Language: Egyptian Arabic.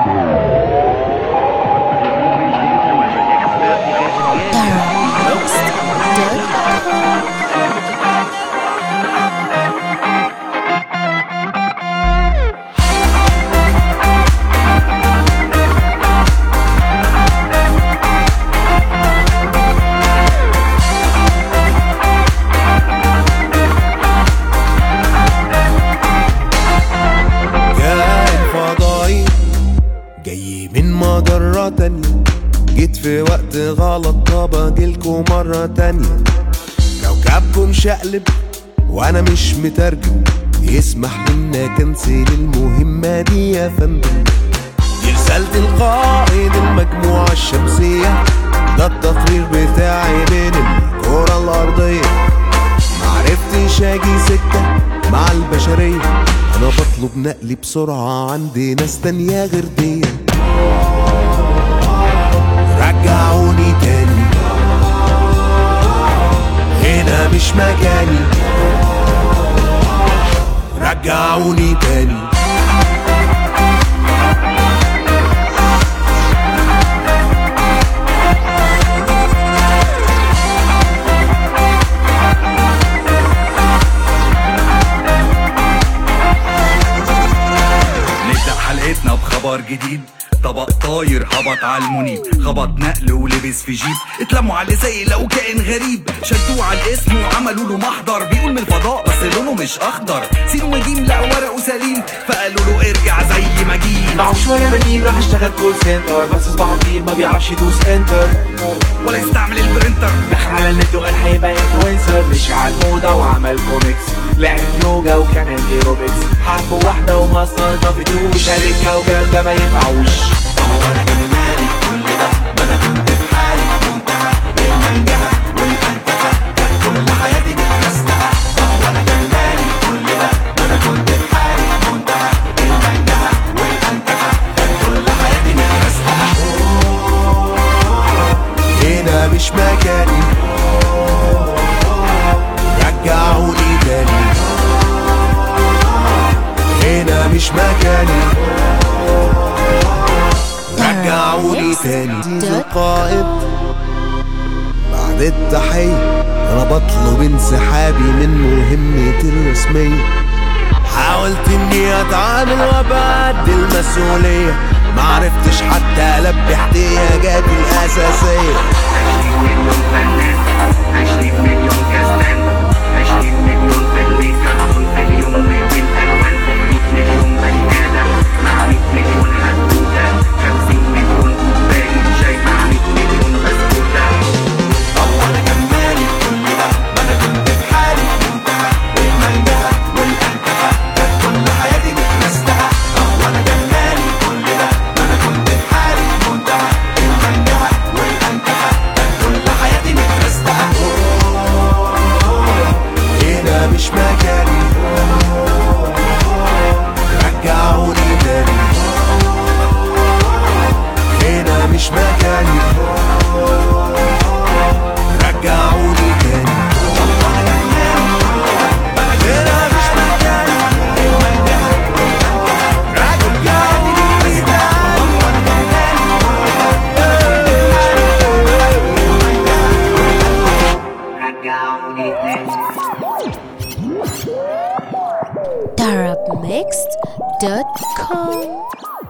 كائن فضائي جاي من مجرة تانية جيت في وقت غلط طب اجيلكوا مرة تانية كوكبكم شقلب وانا مش مترجم يسمح لنا كنسل المهمة دي يا فندم دي رسالة القائد المجموعة الشمسية ده التقرير بتاعي بين الكرة الأرضية معرفتش اجي سكة مع البشرية انا بطلب نقلي بسرعة عندي ناس تانية غير دي رجعوني تاني هنا مش مكاني رجعوني تاني نبدأ حلقتنا بخبر جديد طبق طاير هبط على المنيب خبط نقل ولبس في جيب اتلموا عليه زي لو كائن غريب شدوه على الاسم وعملوا له محضر بيقول من الفضاء بس لونه مش اخضر سين وجيم لا ورقه سليم فقالوا له ارجع زي ما جيت معه شوية بنين راح اشتغل كول سنتر بس صباحه جديد ما بيعرفش يدوس انتر ولا يستعمل البرنتر دخل على النت وقال هيبقى انفلونسر مشي على الموضة وعمل كوميكس لعب يوجا وكمان ايروبكس حب واحدة وما استلطفتوش شارك كوكب ده ما ينفعوش هنا مش مكاني رجعوني تاني هنا مش مكاني رجعوني تاني القائد بعد التحية أنا بطلب انسحابي من مهمتي الرسمية حاولت اني اتعامل وابعد المسؤولية معرفتش حتى البي احتياجاتي الاساسية هنا مش مكاني رجعوني تاني هنا مش مكاني رجعوني تاني هنا مش مكاني darabmixed.com